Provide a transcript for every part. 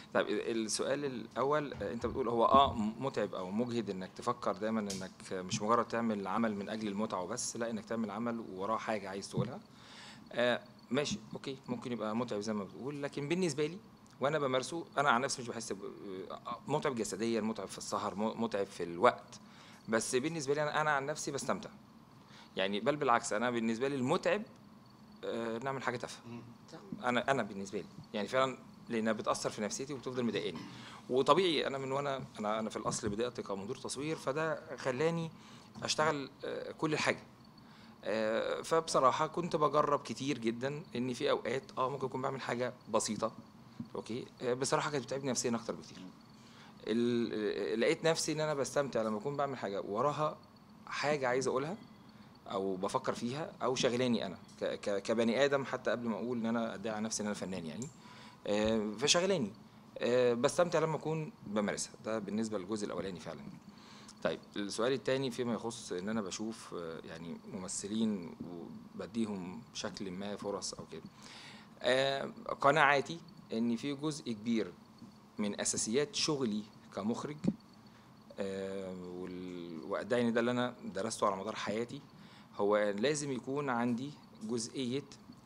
طيب السؤال الاول آه، انت بتقول هو اه متعب او مجهد انك تفكر دايما انك مش مجرد تعمل عمل من اجل المتعه وبس لا انك تعمل عمل وراه حاجه عايز تقولها آه ماشي اوكي ممكن يبقى متعب زي ما بتقول لكن بالنسبه لي وانا بمارسه انا عن نفسي مش بحس ب- آه، متعب جسديا متعب في السهر م- متعب في الوقت بس بالنسبه لي انا انا عن نفسي بستمتع يعني بل بالعكس انا بالنسبه لي المتعب آه نعمل حاجه تافهه انا انا بالنسبه لي يعني فعلا لانها بتاثر في نفسيتي وبتفضل مضايقاني وطبيعي انا من وانا انا انا في الاصل بدات كمدير تصوير فده خلاني اشتغل آه، كل حاجه آه، فبصراحه كنت بجرب كتير جدا ان في اوقات اه ممكن اكون بعمل حاجه بسيطه اوكي آه، بصراحه كانت بتتعبني نفسيا اكتر بكتير ال- آه، لقيت نفسي ان انا بستمتع لما اكون بعمل حاجه وراها حاجه عايز اقولها او بفكر فيها او شغلاني انا ك- ك- كبني ادم حتى قبل ما اقول ان انا ادعي على نفسي ان انا فنان يعني آه، فشغلاني آه، بستمتع لما اكون بمارسها ده بالنسبه للجزء الاولاني فعلا طيب السؤال الثاني فيما يخص ان انا بشوف آه، يعني ممثلين وبديهم بشكل ما فرص او كده آه، قناعاتي ان في جزء كبير من اساسيات شغلي كمخرج آه، وال- وادعي ان ده اللي انا درسته على مدار حياتي هو لازم يكون عندي جزئيه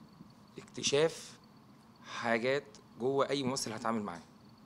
اكتشاف حاجات جوه اي ممثل هتعامل معاه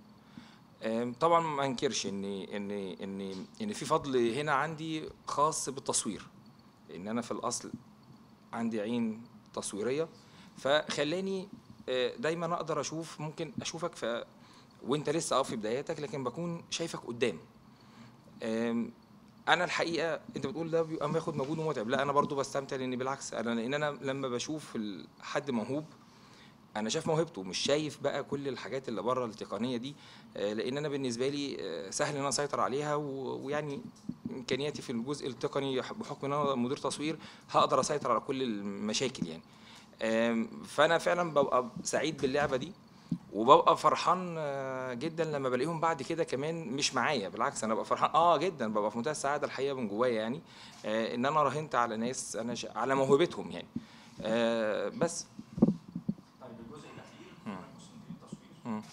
آم، طبعا ما انكرش ان ان ان ان في فضل هنا عندي خاص بالتصوير ان انا في الاصل عندي عين تصويريه فخلاني آه، دايما اقدر اشوف ممكن اشوفك في وانت لسه اه في بداياتك لكن بكون شايفك قدام آم، انا الحقيقه انت بتقول ده بيبقى بياخد مجهود ومتعب لا انا برضو بستمتع لان بالعكس انا لان انا لما بشوف ال- حد موهوب انا شايف موهبته مش شايف بقى كل الحاجات اللي بره التقنيه دي آه، لان انا بالنسبه لي آه، سهل ان انا اسيطر عليها و- ويعني امكانياتي في الجزء التقني بحكم ان انا مدير تصوير هقدر اسيطر على كل المشاكل يعني آم، فانا فعلا ببقى سعيد باللعبه دي وببقى فرحان آه، جدا لما بلاقيهم بعد كده كمان مش معايا بالعكس انا ببقى فرحان اه جدا ببقى في منتهى السعاده الحقيقه من جوايا يعني آه، ان انا راهنت على ناس انا ش... على موهبتهم يعني آه، بس طيب الجزء الاخير مم. يخص مدير التصوير مم. آه،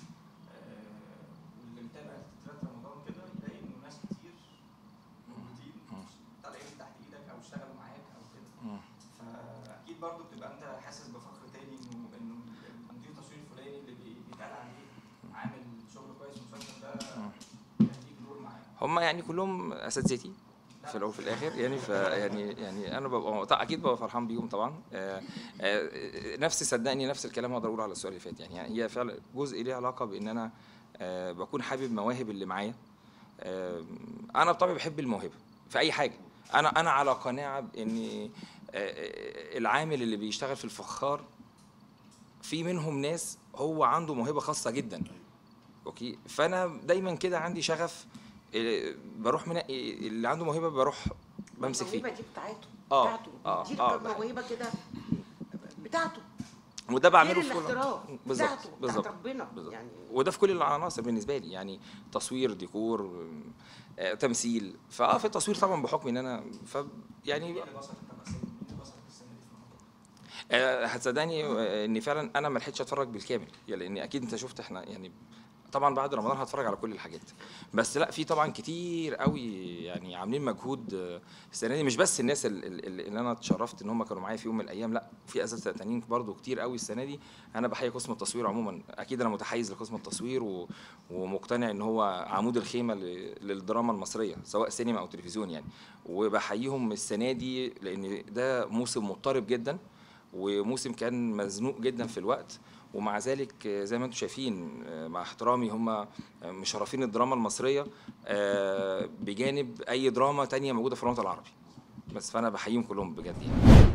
واللي متابع تترات رمضان كده يلاقي انه ناس كتير موجودين مم. طالعين تحت ايدك او اشتغلوا معاك او كده مم. فاكيد برضو بتبقى انت حاسس بفخر تاني انه انه المدير التصوير الفلاني اللي بي- بيتقال عليه عامل شغل كويس في المسلسل ده مم. يديك دور معاه هم يعني كلهم اساتذتي في الاول وفي الاخر يعني ف يعني يعني انا ببقى طبعا اكيد ببقى فرحان بيهم طبعا آه، آه، نفس صدقني نفس الكلام هقدر اقوله على السؤال اللي فات يعني, يعني هي فعلا جزء ليه علاقه بان انا آه، بكون حابب مواهب اللي معايا آه، انا بطبعي بحب الموهبه في اي حاجه انا انا على قناعه بان آه، العامل اللي بيشتغل في الفخار في منهم ناس هو عنده موهبه خاصه جدا اوكي فانا دايما كده عندي شغف إيه، بروح من اللي عنده موهبه بروح بمسك فيه الموهبه دي بتاعته آه، بتاعته آه، دي آه. موهبه كده بتاعته وده بعمله غير في كل الاحتراف بالظبط بتاعته بتاعت بالظبط ربنا بالظبط. يعني وده في كل العناصر بالنسبه لي يعني تصوير ديكور آه، تمثيل فاه في التصوير طبعا بحكم ان انا ف يعني مين اللي بصرك كمثل مين اللي بصرك السنه دي في رمضان؟ آه، هتصدقني آه، ان فعلا انا ما لحقتش اتفرج بالكامل يعني لان اكيد انت شفت احنا يعني طبعا بعد رمضان هتفرج على كل الحاجات بس لا في طبعا كتير قوي يعني عاملين مجهود آه، السنه دي مش بس الناس ال- ال- ال- اللي انا اتشرفت ان هم كانوا معايا في يوم من الايام لا في اساتذه تانيين برضو كتير قوي السنه دي انا بحيي قسم التصوير عموما اكيد انا متحيز لقسم التصوير و... ومقتنع ان هو عمود الخيمه ل... للدراما المصريه سواء سينما او تلفزيون يعني وبحييهم السنه دي لان ده موسم مضطرب جدا وموسم كان مزنوق جدا في الوقت ومع ذلك آه، زي ما انتم شايفين آه، مع احترامي هم مشرفين الدراما المصريه آه، بجانب اي دراما تانية موجوده في الوطن العربي بس فانا بحييهم كلهم بجد يعني